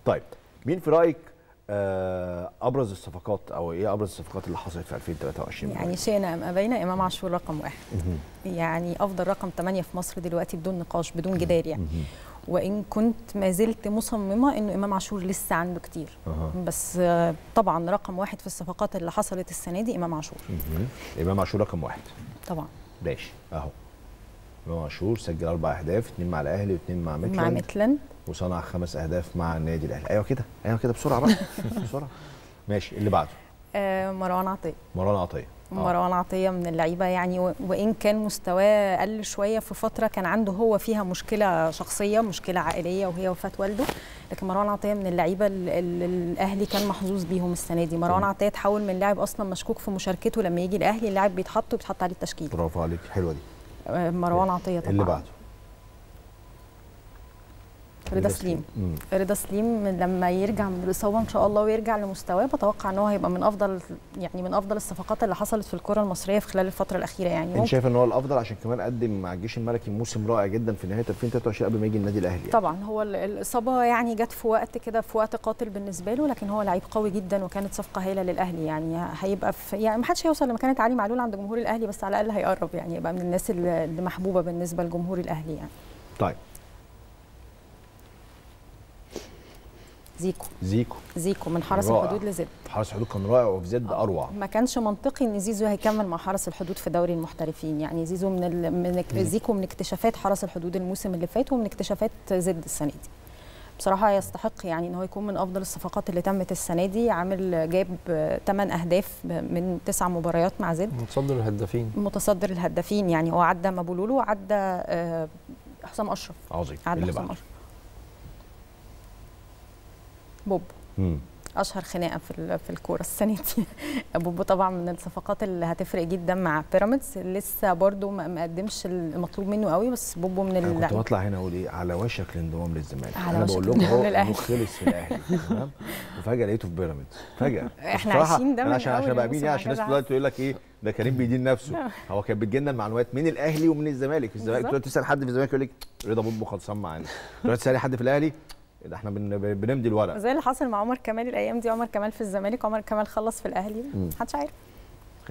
طيب مين في رايك آه، ابرز الصفقات او ايه ابرز الصفقات اللي حصلت في 2023 يعني شئنا ام ابينا امام عاشور رقم واحد يعني افضل رقم 8 في مصر دلوقتي بدون نقاش بدون جدال يعني وان كنت ما زلت مصممه انه امام عاشور لسه عنده كتير أها. بس آه، طبعا رقم واحد في الصفقات اللي حصلت السنه دي امام عاشور مهم. امام عاشور رقم واحد طبعا ماشي اهو امام عاشور سجل اربع اهداف اثنين مع الاهلي واثنين مع مع ميتلاند ميتلاند وصنع خمس اهداف مع النادي الاهلي ايوه كده ايوه كده بسرعه بقى بسرعه ماشي اللي بعده آه، مروان عطيه مروان عطيه آه. مروان عطيه من اللعيبه يعني و- وان كان مستواه قل شويه في فتره كان عنده هو فيها مشكله شخصيه مشكله عائليه وهي وفاه والده لكن مروان عطيه من اللعيبه ال- ال- الاهلي كان محظوظ بيهم السنه دي مروان عطيه تحول من لاعب اصلا مشكوك في مشاركته لما يجي الاهلي اللاعب بيتحط وبيتحط عليه التشكيل برافو عليك حلوه دي آه، مروان عطيه طبعا اللي بعده رضا سليم مم. رضا سليم لما يرجع من الاصابه ان شاء الله ويرجع لمستواه بتوقع ان هو هيبقى من افضل يعني من افضل الصفقات اللي حصلت في الكره المصريه في خلال الفتره الاخيره يعني انت ممكن شايف ان هو الافضل عشان كمان قدم مع الجيش الملكي موسم رائع جدا في نهايه 2023 قبل ما يجي النادي الاهلي يعني. طبعا هو ال- الاصابه يعني جت في وقت كده في وقت قاتل بالنسبه له لكن هو لعيب قوي جدا وكانت صفقه هايله للاهلي يعني هيبقى في يعني ما حدش هيوصل لمكانه علي معلول عند جمهور الاهلي بس على الاقل هيقرب يعني يبقى من الناس اللي اللي محبوبه بالنسبه لجمهور الاهلي يعني طيب زيكو زيكو زيكو من حرس رائع. الحدود لزد حارس حدود كان رائع وفي زد اروع ما كانش منطقي ان زيزو هيكمل مع حرس الحدود في دوري المحترفين يعني زيزو من, ال... من اك- زيكو من اكتشافات حرس الحدود الموسم اللي فات ومن اكتشافات زد السنه دي بصراحه يستحق يعني ان هو يكون من افضل الصفقات اللي تمت السنه دي عامل جاب 8 اهداف من تسع مباريات مع زد متصدر الهدافين متصدر الهدافين يعني هو عدى مابولولو وعدى آه، حسام اشرف عظيم عدى اللي حسام بعده اشرف بوب مم. اشهر خناقه في ال- في الكوره السنه دي بوبو طبعا من الصفقات اللي هتفرق جدا مع بيراميدز لسه برضو ما ما قدمش المطلوب منه قوي بس بوبو من انا كنت ال... بطلع هنا اقول ايه على وشك الانضمام للزمالك على انا وشك بقول لكم الانضمام اهو للأهلي. انه خلص في الاهلي تمام وفجاه لقيته في بيراميدز فجاه إحنا بصراحة عايشين ده أنا من عشان أول عشان بقى الموسم مين عشان الناس هكذا. دلوقتي تقول لك ايه ده كريم بيدين نفسه هو كان بتجيلنا المعلومات من الاهلي ومن الزمالك الزمالك بالظبط. دلوقتي تسال حد في الزمالك يقول لك رضا بوبو خلصان معانا دلوقتي تسالي حد في الاهلي ده احنا بن- بنمضي الورق زي اللي حصل مع عمر كمال الايام دي عمر كمال في الزمالك عمر كمال خلص في الاهلي محدش عارف